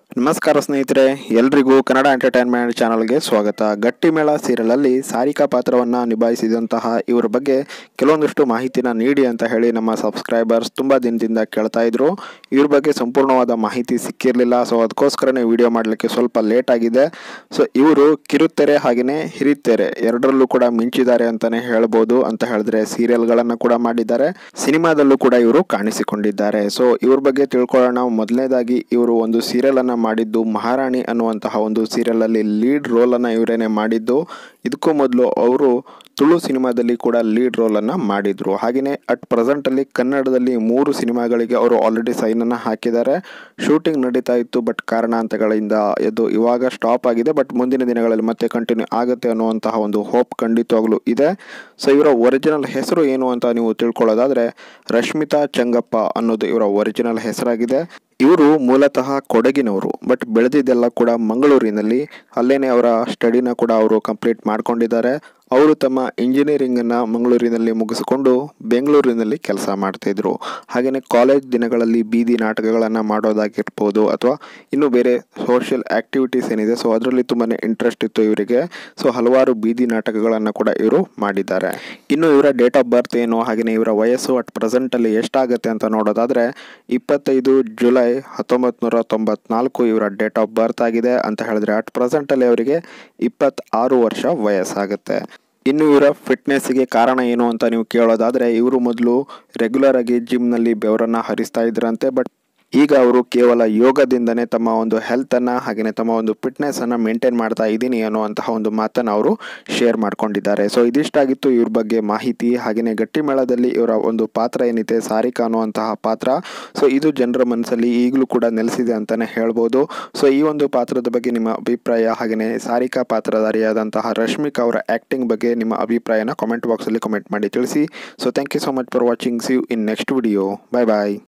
ನಮಸ್ಕಾರ ಸ್ನೇಹಿತರೆ ಎಲ್ರಿಗೂ ಕನ್ನಡ ಎಂಟರ್ಟೈನ್ಮೆಂಟ್ ಚಾನಲ್ಗೆ ಸ್ವಾಗತ ಗಟ್ಟಿಮೇಳ ಸೀರಿಯಲಲ್ಲಿ ಸಾರಿಕಾ ಪಾತ್ರವನ್ನು ನಿಭಾಯಿಸಿದಂತಹ ಇವರ ಬಗ್ಗೆ ಕೆಲವೊಂದಷ್ಟು ಮಾಹಿತಿನ ನೀಡಿ ಅಂತ ಹೇಳಿ ನಮ್ಮ ಸಬ್ಸ್ಕ್ರೈಬರ್ಸ್ ತುಂಬ ದಿನದಿಂದ ಕೇಳ್ತಾ ಇದ್ರು ಇವ್ರ ಬಗ್ಗೆ ಸಂಪೂರ್ಣವಾದ ಮಾಹಿತಿ ಸಿಕ್ಕಿರಲಿಲ್ಲ ಸೊ ಅದಕ್ಕೋಸ್ಕರನೇ ವಿಡಿಯೋ ಮಾಡಲಿಕ್ಕೆ ಸ್ವಲ್ಪ ಲೇಟ್ ಆಗಿದೆ ಸೊ ಇವರು ಕಿರುತೆರೆ ಹಾಗೆಯೇ ಹಿರಿತೆರೆ ಎರಡರಲ್ಲೂ ಕೂಡ ಮಿಂಚಿದ್ದಾರೆ ಅಂತಲೇ ಹೇಳ್ಬೋದು ಅಂತ ಹೇಳಿದ್ರೆ ಸೀರಿಯಲ್ಗಳನ್ನು ಕೂಡ ಮಾಡಿದ್ದಾರೆ ಸಿನಿಮಾದಲ್ಲೂ ಕೂಡ ಇವರು ಕಾಣಿಸಿಕೊಂಡಿದ್ದಾರೆ ಸೊ ಇವ್ರ ಬಗ್ಗೆ ತಿಳ್ಕೊಳ್ಳೋಣ ಮೊದಲನೇದಾಗಿ ಇವರು ಒಂದು ಸೀರಿಯಲ್ ಅನ್ನ ಮಾಡಿದ್ದು ಮಹಾರಾಣಿ ಅನ್ನುವಂತಹ ಒಂದು ಸೀರಿಯಲ್ ಅಲ್ಲಿ ಲೀಡ್ ರೋಲ್ ಅನ್ನ ಇವರೇನೆ ಮಾಡಿದ್ದು ಇದಕ್ಕೂ ಮೊದಲು ಅವರು ತುಳು ಸಿನಿಮಾದಲ್ಲಿ ಕೂಡ ಲೀಡ್ ರೋಲ್ ಅನ್ನ ಮಾಡಿದ್ರು ಹಾಗೆಯೇ ಅಟ್ ಪ್ರೆಸೆಂಟ್ ಅಲ್ಲಿ ಕನ್ನಡದಲ್ಲಿ ಮೂರು ಸಿನಿಮಾಗಳಿಗೆ ಅವರು ಆಲ್ರೆಡಿ ಸೈನ್ ಅನ್ನ ಹಾಕಿದ್ದಾರೆ ಶೂಟಿಂಗ್ ನಡೀತಾ ಇತ್ತು ಬಟ್ ಕಾರಣಾಂತಗಳಿಂದ ಇದು ಇವಾಗ ಸ್ಟಾಪ್ ಆಗಿದೆ ಬಟ್ ಮುಂದಿನ ದಿನಗಳಲ್ಲಿ ಮತ್ತೆ ಕಂಟಿನ್ಯೂ ಆಗುತ್ತೆ ಅನ್ನುವಂತಹ ಒಂದು ಹೋಪ್ ಖಂಡಿತವಾಗ್ಲೂ ಇದೆ ಸೊ ಇವರ ಒರಿಜಿನಲ್ ಹೆಸರು ಏನು ಅಂತ ನೀವು ತಿಳ್ಕೊಳ್ಳೋದಾದ್ರೆ ರಶ್ಮಿತಾ ಚಂಗಪ್ಪ ಅನ್ನೋದು ಇವರ ಒರಿಜಿನಲ್ ಹೆಸರಾಗಿದೆ ಇವರು ಮೂಲತಃ ಕೊಡಗಿನವರು ಬಟ್ ಬೆಳೆದಿದ್ದೆಲ್ಲ ಕೂಡ ಮಂಗಳೂರಿನಲ್ಲಿ ಅಲ್ಲೇನೆ ಅವರ ಸ್ಟಡಿನ ಕೂಡ ಅವರು ಕಂಪ್ಲೀಟ್ ಮಾಡ್ಕೊಂಡಿದ್ದಾರೆ ಅವರು ತಮ್ಮ ಇಂಜಿನಿಯರಿಂಗನ್ನು ಮಂಗಳೂರಿನಲ್ಲಿ ಮುಗಿಸಿಕೊಂಡು ಬೆಂಗಳೂರಿನಲ್ಲಿ ಕೆಲಸ ಮಾಡ್ತಾಯಿದ್ರು ಹಾಗೆಯೇ ಕಾಲೇಜ್ ದಿನಗಳಲ್ಲಿ ಬೀದಿ ನಾಟಕಗಳನ್ನು ಮಾಡೋದಾಗಿರ್ಬೋದು ಅಥವಾ ಇನ್ನು ಬೇರೆ ಸೋಷಿಯಲ್ ಆ್ಯಕ್ಟಿವಿಟೀಸ್ ಏನಿದೆ ಸೊ ಅದರಲ್ಲಿ ತುಂಬಾ ಇಂಟ್ರೆಸ್ಟ್ ಇತ್ತು ಇವರಿಗೆ ಸೊ ಹಲವಾರು ಬೀದಿ ನಾಟಕಗಳನ್ನು ಕೂಡ ಇವರು ಮಾಡಿದ್ದಾರೆ ಇನ್ನು ಇವರ ಡೇಟ್ ಆಫ್ ಬರ್ತ್ ಏನು ಹಾಗೆಯೇ ಇವರ ವಯಸ್ಸು ಅಟ್ ಪ್ರೆಸೆಂಟಲ್ಲಿ ಎಷ್ಟಾಗುತ್ತೆ ಅಂತ ನೋಡೋದಾದರೆ ಇಪ್ಪತ್ತೈದು ಜುಲೈ ಹತ್ತೊಂಬತ್ತು ನೂರ ತೊಂಬತ್ನಾಲ್ಕು ಇವರ ಡೇಟ್ ಆಫ್ ಬರ್ತ್ ಆಗಿದೆ ಅಂತ ಹೇಳಿದ್ರೆ ಅಟ್ ಪ್ರೆಸೆಂಟಲ್ಲಿ ಅವರಿಗೆ ಇಪ್ಪತ್ತಾರು ವರ್ಷ ವಯಸ್ಸಾಗುತ್ತೆ ಇನ್ನು ಇವರ ಫಿಟ್ನೆಸ್ಸಿಗೆ ಕಾರಣ ಏನು ಅಂತ ನೀವು ಕೇಳೋದಾದರೆ ಇವರು ಮೊದಲು ರೆಗ್ಯುಲರ್ ಆಗಿ ಜಿಮ್ನಲ್ಲಿ ಬೆವರನ್ನು ಹರಿಸ್ತಾ ಇದ್ರಂತೆ ಬಟ್ ಈಗ ಅವರು ಕೇವಲ ಯೋಗದಿಂದನೇ ತಮ್ಮ ಒಂದು ಹೆಲ್ತನ್ನು ಹಾಗೆಯೇ ತಮ್ಮ ಒಂದು ಫಿಟ್ನೆಸ್ಸನ್ನು ಮೇಂಟೈನ್ ಮಾಡ್ತಾ ಇದ್ದೀನಿ ಅನ್ನುವಂತಹ ಒಂದು ಮಾತನ್ನು ಅವರು ಶೇರ್ ಮಾಡ್ಕೊಂಡಿದ್ದಾರೆ ಸೊ ಇದಿಷ್ಟಾಗಿತ್ತು ಇವ್ರ ಬಗ್ಗೆ ಮಾಹಿತಿ ಹಾಗೆಯೇ ಗಟ್ಟಿಮೇಳದಲ್ಲಿ ಇವರ ಒಂದು ಪಾತ್ರ ಏನಿದೆ ಸಾರಿಕಾ ಅನ್ನುವಂತಹ ಪಾತ್ರ ಸೊ ಇದು ಜನರ ಮನಸ್ಸಲ್ಲಿ ಈಗಲೂ ಕೂಡ ನೆಲೆಸಿದೆ ಅಂತಲೇ ಹೇಳ್ಬೋದು ಸೊ ಈ ಒಂದು ಪಾತ್ರದ ಬಗ್ಗೆ ನಿಮ್ಮ ಅಭಿಪ್ರಾಯ ಹಾಗೆಯೇ ಸಾರಿಕಾ ಪಾತ್ರಧಾರಿಯಾದಂತಹ ರಶ್ಮಿಕಾ ಅವರ ಆ್ಯಕ್ಟಿಂಗ್ ಬಗ್ಗೆ ನಿಮ್ಮ ಅಭಿಪ್ರಾಯನ ಕಾಮೆಂಟ್ ಬಾಕ್ಸಲ್ಲಿ ಕಾಮೆಂಟ್ ಮಾಡಿ ತಿಳಿಸಿ so thank you so much for watching see you in next video bye bye